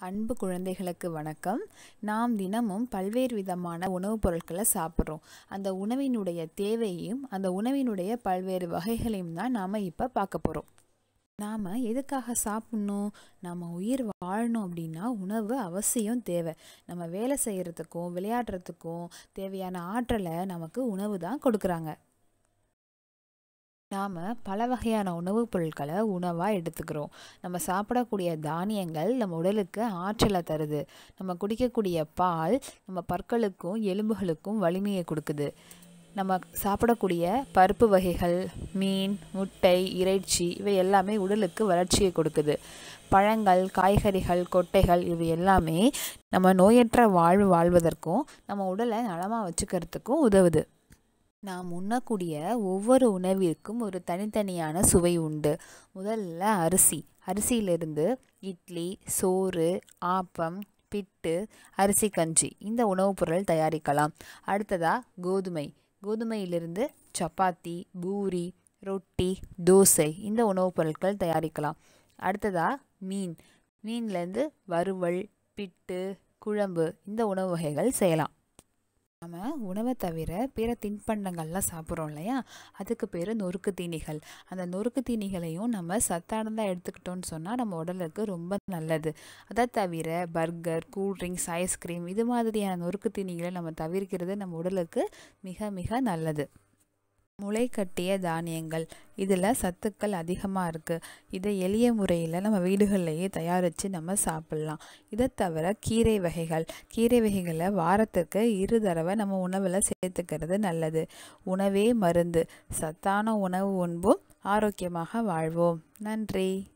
அன்பு குழந்தைகளுக்கு வணக்கம் நாம் தினமும் பல்வேறு விதமான உணவுப் பொருட்களை சாப்பிட்றோம் அந்த உணவினுடைய தேவையையும் அந்த உணவினுடைய பல்வேறு வகைகளையும் தான் நாம் இப்போ பார்க்க போகிறோம் நாம் எதுக்காக சாப்பிட்ணும் நம்ம உயிர் வாழணும் அப்படின்னா உணவு அவசியம் தேவை நம்ம வேலை செய்கிறதுக்கும் விளையாடுறதுக்கும் தேவையான ஆற்றலை நமக்கு உணவு தான் கொடுக்குறாங்க நாம் பல வகையான உணவுப் பொருட்களை உணவாக எடுத்துக்கிறோம் நம்ம சாப்பிடக்கூடிய தானியங்கள் நம்ம உடலுக்கு ஆற்றலை தருது நம்ம குடிக்கக்கூடிய பால் நம்ம பற்களுக்கும் எலும்புகளுக்கும் வலிமையை கொடுக்குது நம்ம சாப்பிடக்கூடிய பருப்பு வகைகள் மீன் முட்டை இறைச்சி இவை எல்லாமே உடலுக்கு வளர்ச்சியை கொடுக்குது பழங்கள் காய்கறிகள் கொட்டைகள் இவை எல்லாமே நம்ம நோயற்ற வாழ்வு வாழ்வதற்கும் நம்ம உடலை நலமாக வச்சுக்கிறதுக்கும் உதவுது நாம் உண்ணக்கூடிய ஒவ்வொரு உணவிற்கும் ஒரு தனித்தனியான சுவை உண்டு முதல்ல அரிசி அரிசியிலிருந்து இட்லி சோறு ஆப்பம் பிட்டு அரிசி கஞ்சி இந்த உணவுப் பொருள் தயாரிக்கலாம் அடுத்ததாக கோதுமை கோதுமையிலிருந்து சப்பாத்தி பூரி ரொட்டி தோசை இந்த உணவுப் பொருட்கள் தயாரிக்கலாம் அடுத்ததாக மீன் மீன்லேருந்து வறுவல் பிட்டு குழம்பு இந்த உணவு வகைகள் செய்யலாம் நம்ம உணவை தவிர பிற தின்பண்டங்கள்லாம் சாப்பிட்றோம் இல்லையா அதுக்கு பேர் நொறுக்கு தீனிகள் அந்த நொறுக்கு தீனிகளையும் நம்ம சத்தானதாக எடுத்துக்கிட்டோம்னு சொன்னால் நம்ம உடலுக்கு ரொம்ப நல்லது அதை தவிர பர்கர் கூல்ட்ரிங்க்ஸ் ஐஸ்கிரீம் இது மாதிரியான நொறுக்கு தீனிகளை நம்ம தவிர்க்கிறது நம்ம உடலுக்கு மிக மிக நல்லது முளை கட்டிய தானியங்கள் இதில் சத்துக்கள் அதிகமாக இருக்குது இதை எளிய முறையில் நம்ம வீடுகள்லையே தயாரித்து நம்ம சாப்பிட்லாம் இதை தவிர கீரை வகைகள் கீரை வகைகளை வாரத்துக்கு இரு தடவை நம்ம உணவில் சேர்த்துக்கிறது நல்லது உணவே மருந்து சத்தான உணவு உண்போம் ஆரோக்கியமாக வாழ்வோம் நன்றி